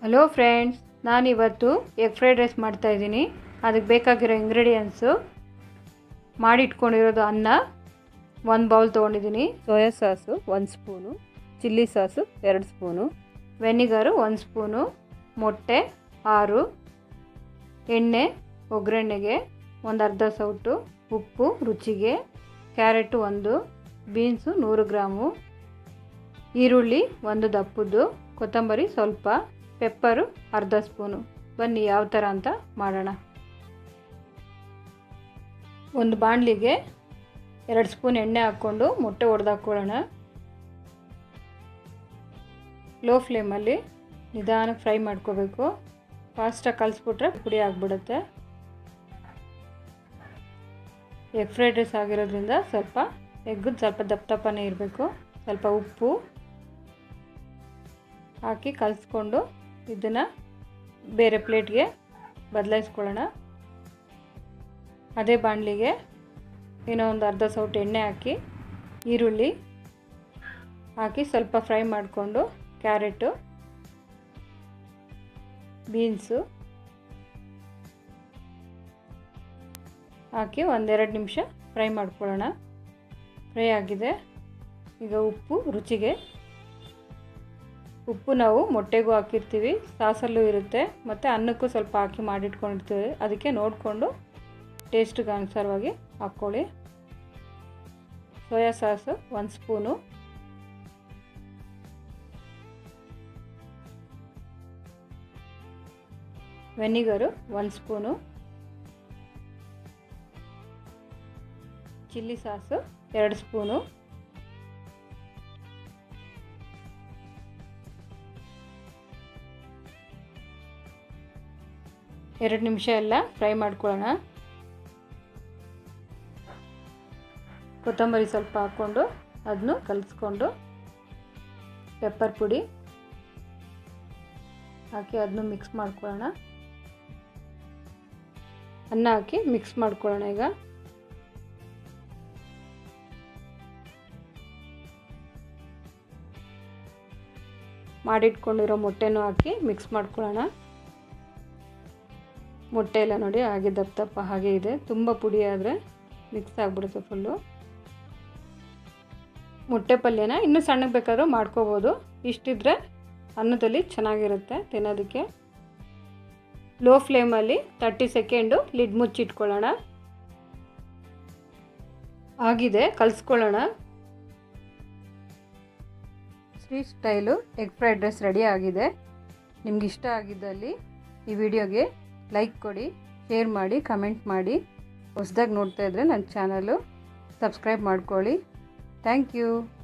hello friends ನಾನಿವತ್ತು egg fried rice ಮಾಡ್ತಾಯಿದ್ದೀನಿ ಅದಕ್ಕೆ ಬೇಕಾಗಿರೋ ಇಂಗ್ರೀಡಿಯೆಂಟ್ಸು ಮಾಡಿಟ್ಕೊಂಡಿರೋದು ಅನ್ನ ಒಂದು ಬೌಲ್ ತೊಗೊಂಡಿದ್ದೀನಿ ಸೋಯಾ ಸಾಸು ಒಂದು ಸ್ಪೂನು ಚಿಲ್ಲಿ ಸಾಸು ಎರಡು ಸ್ಪೂನು ವೆನಿಗರು ಒಂದು ಸ್ಪೂನು ಮೊಟ್ಟೆ ಆರು ಎಣ್ಣೆ ಒಗ್ಗರಣೆಗೆ ಒಂದು ಅರ್ಧ ಸೌಟು ಉಪ್ಪು ರುಚಿಗೆ ಕ್ಯಾರೆಟು ಒಂದು ಬೀನ್ಸು ನೂರು ಗ್ರಾಮು ಈರುಳ್ಳಿ ಒಂದು ದಪ್ಪದ್ದು ಕೊತ್ತಂಬರಿ ಸ್ವಲ್ಪ ಪೆಪ್ಪರು ಅರ್ಧ ಸ್ಪೂನು ಬನ್ನಿ ಯಾವ ಥರ ಅಂತ ಮಾಡೋಣ ಒಂದು ಬಾಣಲಿಗೆ ಎರಡು ಸ್ಪೂನ್ ಎಣ್ಣೆ ಹಾಕ್ಕೊಂಡು ಮೊಟ್ಟೆ ಒಡೆದಾಕೊಳ್ಳೋಣ ಲೋ ಫ್ಲೇಮಲ್ಲಿ ನಿಧಾನಕ್ಕೆ ಫ್ರೈ ಮಾಡ್ಕೋಬೇಕು ಫಾಸ್ಟಾಗಿ ಕಲಿಸ್ಬಿಟ್ರೆ ಪುಡಿ ಆಗಿಬಿಡುತ್ತೆ ಎಗ್ ಫ್ರೈಡ್ ರೈಸ್ ಆಗಿರೋದ್ರಿಂದ ಸ್ವಲ್ಪ ಎಗ್ಗದ್ದು ಸ್ವಲ್ಪ ದಪ್ಪ ದಪ್ಪನೇ ಇರಬೇಕು ಸ್ವಲ್ಪ ಉಪ್ಪು ಹಾಕಿ ಕಲಿಸ್ಕೊಂಡು ಇದನ್ನು ಬೇರೆ ಪ್ಲೇಟ್ಗೆ ಬದಲಾಯಿಸ್ಕೊಳ್ಳೋಣ ಅದೇ ಬಾಣಲಿಗೆ ಏನೋ ಒಂದು ಅರ್ಧ ಸೌಟು ಎಣ್ಣೆ ಹಾಕಿ ಈರುಳ್ಳಿ ಹಾಕಿ ಸ್ವಲ್ಪ ಫ್ರೈ ಮಾಡಿಕೊಂಡು ಕ್ಯಾರೆಟು ಬೀನ್ಸು ಹಾಕಿ ಒಂದೆರಡು ನಿಮಿಷ ಫ್ರೈ ಮಾಡ್ಕೊಳ್ಳೋಣ ಫ್ರೈ ಆಗಿದೆ ಈಗ ಉಪ್ಪು ರುಚಿಗೆ ಉಪ್ಪು ನಾವು ಮೊಟ್ಟೆಗೂ ಹಾಕಿರ್ತೀವಿ ಸಾಸಲ್ಲೂ ಇರುತ್ತೆ ಮತ್ತು ಅನ್ನಕ್ಕೂ ಸ್ವಲ್ಪ ಹಾಕಿ ಮಾಡಿಟ್ಕೊಂಡಿರ್ತೀವಿ ಅದಕ್ಕೆ ನೋಡಿಕೊಂಡು ಟೇಸ್ಟ್ಗೆ ಅನುಸಾರವಾಗಿ ಹಾಕ್ಕೊಳ್ಳಿ ಸೋಯಾ ಸಾಸು ಒಂದು ಸ್ಪೂನು ವೆನಿಗರು ಒಂದು ಸ್ಪೂನು ಚಿಲ್ಲಿ ಸಾಸು ಎರಡು ಸ್ಪೂನು ಎರಡು ನಿಮಿಷ ಎಲ್ಲ ಫ್ರೈ ಮಾಡ್ಕೊಳ್ಳೋಣ ಕೊತ್ತಂಬರಿ ಸ್ವಲ್ಪ ಹಾಕ್ಕೊಂಡು ಅದನ್ನು ಕಲಿಸ್ಕೊಂಡು ಪೆಪ್ಪರ್ ಪುಡಿ ಹಾಕಿ ಅದನ್ನು ಮಿಕ್ಸ್ ಮಾಡ್ಕೊಳ್ಳೋಣ ಅನ್ನ ಹಾಕಿ ಮಿಕ್ಸ್ ಮಾಡ್ಕೊಳ್ಳೋಣ ಈಗ ಮಾಡಿಟ್ಕೊಂಡಿರೋ ಮೊಟ್ಟೆನೂ ಹಾಕಿ ಮಿಕ್ಸ್ ಮಾಡ್ಕೊಳ್ಳೋಣ ಮೊಟ್ಟೆ ಎಲ್ಲ ನೋಡಿ ಹಾಗೆ ದಪ್ಪ ದಪ್ಪ ಹಾಗೆ ಇದೆ ತುಂಬ ಪುಡಿ ಆದರೆ ಮಿಕ್ಸ್ ಆಗಿಬಿಡುತ್ತೆ ಫುಲ್ಲು ಮೊಟ್ಟೆ ಪಲ್ಯನ ಇನ್ನೂ ಸಣ್ಣಗೆ ಬೇಕಾದ್ರೂ ಮಾಡ್ಕೋಬೋದು ಇಷ್ಟಿದ್ರೆ ಅನ್ನದಲ್ಲಿ ಚೆನ್ನಾಗಿರುತ್ತೆ ತಿನ್ನೋದಕ್ಕೆ ಲೋ ಫ್ಲೇಮಲ್ಲಿ ತರ್ಟಿ ಸೆಕೆಂಡು ಲಿಡ್ ಮುಚ್ಚಿಟ್ಕೊಳ್ಳೋಣ ಆಗಿದೆ ಕಲಿಸ್ಕೊಳ್ಳೋಣ sweet style egg fried rice ready ಆಗಿದೆ ನಿಮ್ಗೆ ಇಷ್ಟ ಆಗಿದ್ದಲ್ಲಿ ಈ ವಿಡಿಯೋಗೆ ಲೈಕ್ ಕೊಡಿ ಶೇರ್ ಮಾಡಿ ಕಮೆಂಟ್ ಮಾಡಿ ಹೊಸ್ದಾಗಿ ನೋಡ್ತಾ ಇದ್ದರೆ ನನ್ನ ಚಾನಲು ಸಬ್ಸ್ಕ್ರೈಬ್ ಮಾಡ್ಕೊಳ್ಳಿ ಥ್ಯಾಂಕ್ ಯು